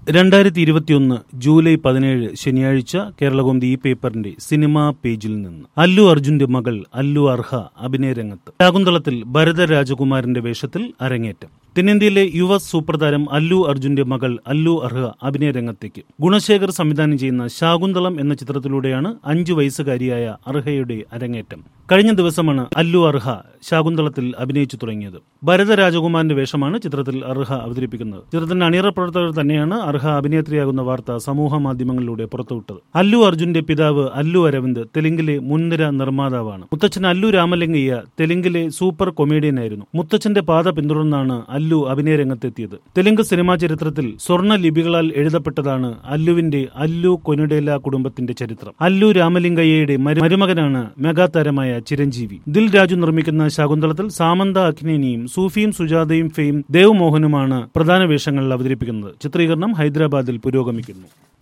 രണ്ടായിരത്തി ഇരുപത്തിയൊന്ന് ജൂലൈ പതിനേഴ് ശനിയാഴ്ച കേരളകൗമുദി ഈ പേപ്പറിന്റെ സിനിമാ പേജിൽ നിന്ന് അല്ലു അർജുന്റെ മകൾ അല്ലു അർഹ അഭിനയ രംഗത്ത് ശാകുന്തളത്തിൽ ഭരത രാജകുമാരന്റെ വേഷത്തിൽ അരങ്ങേറ്റം തെന്നിന്ത്യയിലെ യുവ സൂപ്പർ താരം അല്ലു അർജുന്റെ മകൾ അല്ലു അർഹ അഭിനയ രംഗത്തേക്ക് ഗുണശേഖർ സംവിധാനം ചെയ്യുന്ന ശാകുന്തളം എന്ന ചിത്രത്തിലൂടെയാണ് അഞ്ചു വയസ്സുകാരിയായ അർഹയുടെ അരങ്ങേറ്റം കഴിഞ്ഞ ദിവസമാണ് അല്ലു അർഹ ശാകുന്തളത്തിൽ അഭിനയിച്ചു തുടങ്ങിയത് ഭരത രാജകുമാരന്റെ വേഷമാണ് ചിത്രത്തിൽ അർഹ അവതരിപ്പിക്കുന്നത് ചിത്രത്തിന്റെ അണിയറ പ്രവർത്തകർ തന്നെയാണ് അർഹ അഭിനേത്രിയാകുന്ന വാർത്ത സമൂഹ മാധ്യമങ്ങളിലൂടെ പുറത്തുവിട്ടത് അല്ലു അർജുന്റെ പിതാവ് അല്ലു അരവിന്ദ് തെലുങ്കിലെ മുൻനിര നിർമ്മാതാവാണ് മുത്തച്ഛൻ അല്ലു രാമലിംഗയ്യ തെലുങ്കിലെ സൂപ്പർ കൊമേഡിയനായിരുന്നു മുത്തച്ഛന്റെ പാത പിന്തുടർന്നാണ് അല്ലു അഭിനയ രംഗത്തെത്തിയത് തെലുങ്ക് സിനിമാ ചരിത്രത്തിൽ സ്വർണ്ണ ലിപികളാൽ എഴുതപ്പെട്ടതാണ് അല്ലുവിന്റെ അല്ലു കൊനുഡേല കുടുംബത്തിന്റെ ചരിത്രം അല്ലു രാമലിംഗയ്യയുടെ മരു- മരുമകനാണ് മെഗാതാരമായ ചിരഞ്ജീവി ദിൽ രാജു നിർമ്മിക്കുന്ന ശാകുന്തളത്തിൽ സാമന്ത അഖ്നേനിയും സൂഫിയും സുജാതയും ഫെയും ദേവ് മോഹനുമാണ് പ്രധാന വേഷങ്ങളിൽ അവതരിപ്പിക്കുന്നത് ചിത്രീകരണം ഹൈദരാബാദിൽ പുരോഗമിക്കുന്നു